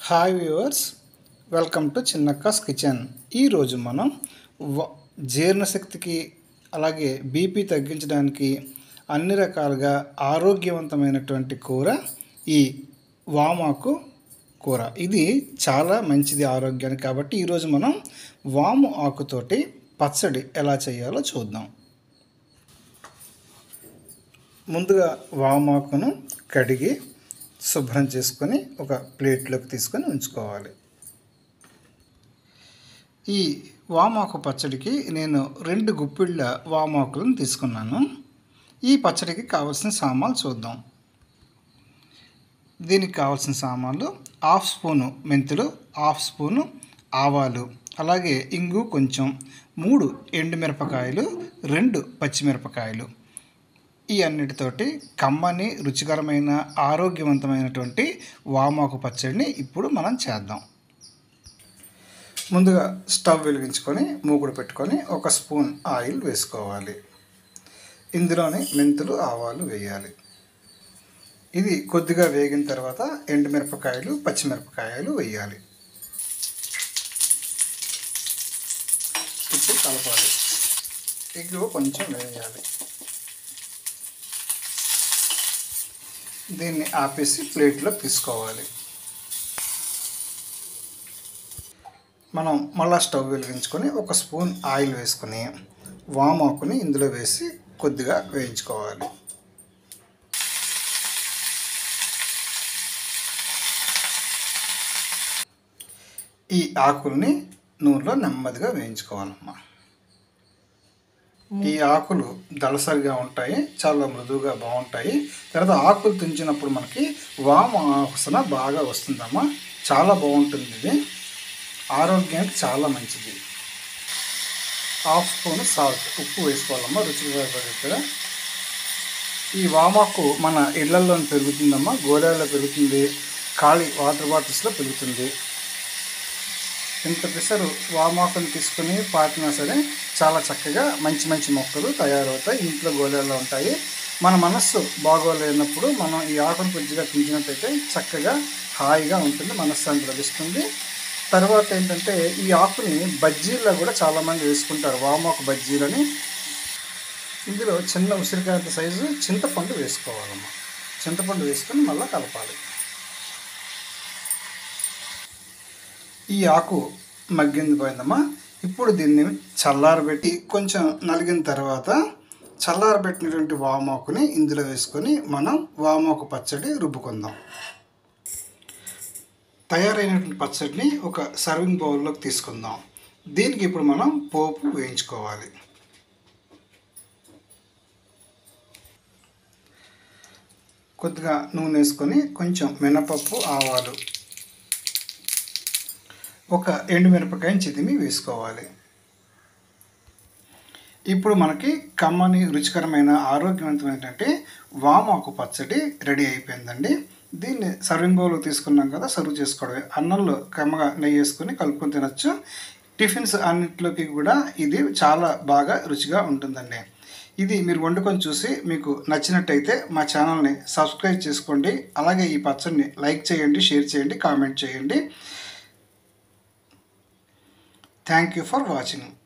hi viewers welcome to Chinnakka's kitchen ఈరోజు మనం వ- జీర్ణశక్తికి అలాగే బీపీ తగ్గించడానికి అన్ని రకాలుగా ఆరోగ్యవంతమైనటువంటి కూర ఈ వామాకు కూర ఇది చాలా మంచిది ఆరోగ్యానికి కాబట్టి ఈరోజు మనం వాము ఆకుతోటి పచ్చడి ఎలా చేయాలో చూద్దాం ముందుగా వామాకును కడిగి శుభ్రం చేసుకొని ఒక ప్లేట్లోకి తీసుకొని ఉంచుకోవాలి ఈ వామాకు పచ్చడికి నేను రెండు గుప్పిళ్ళ వామాకులను తీసుకున్నాను ఈ పచ్చడికి కావాల్సిన సామాన్లు చూద్దాం దీనికి కావాల్సిన సామాన్లు హాఫ్ స్పూను మెంతులు హాఫ్ స్పూను ఆవాలు అలాగే ఇంగు కొంచెం మూడు ఎండుమిరపకాయలు రెండు పచ్చిమిరపకాయలు ఈ అన్నిటితోటి కమ్మని రుచికరమైన ఆరోగ్యవంతమైనటువంటి వామాకు పచ్చడిని ఇప్పుడు మనం చేద్దాం ముందుగా స్టవ్ వెలిగించుకొని మూకుడు పెట్టుకొని ఒక స్పూన్ ఆయిల్ వేసుకోవాలి ఇందులోని మెంతులు ఆవాలు వేయాలి ఇది కొద్దిగా వేగిన తర్వాత ఎండుమిరపకాయలు పచ్చిమిరపకాయలు వేయాలి ఇప్పుడు కలపాలి ఇందులో కొంచెం వేయాలి దీన్ని ఆపేసి ప్లేట్లో తీసుకోవాలి మనం మళ్ళా స్టవ్ వెలిగించుకొని ఒక స్పూన్ ఆయిల్ వేసుకొని వామాకుని ఇందులో వేసి కొద్దిగా వేయించుకోవాలి ఈ ఆకుల్ని నూనెలో నెమ్మదిగా వేయించుకోవాలమ్మా ఈ ఆకులు దళసరిగా ఉంటాయి చాలా మృదువుగా బాగుంటాయి తర్వాత ఆకులు తుంచినప్పుడు మనకి వామ వాసన బాగా వస్తుందమ్మా చాలా బాగుంటుంది ఇది ఆరోగ్యానికి చాలా మంచిది హాఫ్ స్పూన్ సాల్ట్ ఉప్పు వేసుకోవాలమ్మా రుచిగా పడేట్టుగా ఈ వామాకు మన ఇళ్లల్లో పెరుగుతుందమ్మా గోదావరిలో పెరుగుతుంది ఖాళీ వాటర్ బాటిల్స్లో పెరుగుతుంది ఇంత పిసరు వామాకుని తీసుకుని పాతినా సరే చాలా చక్కగా మంచి మంచి మొక్కలు తయారవుతాయి ఇంట్లో గోళాల్లో ఉంటాయి మన మనస్సు బాగోలేనప్పుడు మనం ఈ ఆకును కొద్దిగా పెంచినట్టయితే చక్కగా హాయిగా ఉంటుంది మనశ్శాంతి లభిస్తుంది తర్వాత ఏంటంటే ఈ ఆకుని బజ్జీల్లో కూడా చాలామంది వేసుకుంటారు వామాకు బజ్జీలని ఇందులో చిన్న ఉసిరికాయ సైజు చింతపండు వేసుకోవాలమ్మా చింతపండు వేసుకొని మళ్ళీ కలపాలి ఈ ఆకు మగ్గింది పోయిందమ్మా ఇప్పుడు దీన్ని చల్లారబెట్టి కొంచెం నలిగిన తర్వాత చల్లారబెట్టినటువంటి వామాకుని ఇందులో వేసుకొని మనం వామాకు పచ్చడి రుబ్బుకుందాం తయారైనటువంటి పచ్చడిని ఒక సర్వింగ్ బౌల్లోకి తీసుకుందాం దీనికి ఇప్పుడు మనం పోపు వేయించుకోవాలి కొద్దిగా నూనె వేసుకొని కొంచెం మినపప్పు ఆవాలు ఒక ఎండుమిరపకాయని చిదిమి వేసుకోవాలి ఇప్పుడు మనకి కమ్మని రుచికరమైన ఆరోగ్యవంతమైనటువంటి వామాకు పచ్చడి రెడీ అయిపోయిందండి దీన్ని సర్వింగ్ బౌల్ తీసుకున్నాం కదా సర్వ్ చేసుకోవడమే అన్నంలో కమ్మగా నెయ్యి వేసుకొని కలుపుకొని తినచ్చు టిఫిన్స్ అన్నింటిలోకి కూడా ఇది చాలా బాగా రుచిగా ఉంటుందండి ఇది మీరు వండుకొని చూసి మీకు నచ్చినట్టయితే మా ఛానల్ని సబ్స్క్రైబ్ చేసుకోండి అలాగే ఈ పచ్చడిని లైక్ చేయండి షేర్ చేయండి కామెంట్ చేయండి థ్యాంక్ యూ ఫర్ వాచింగ్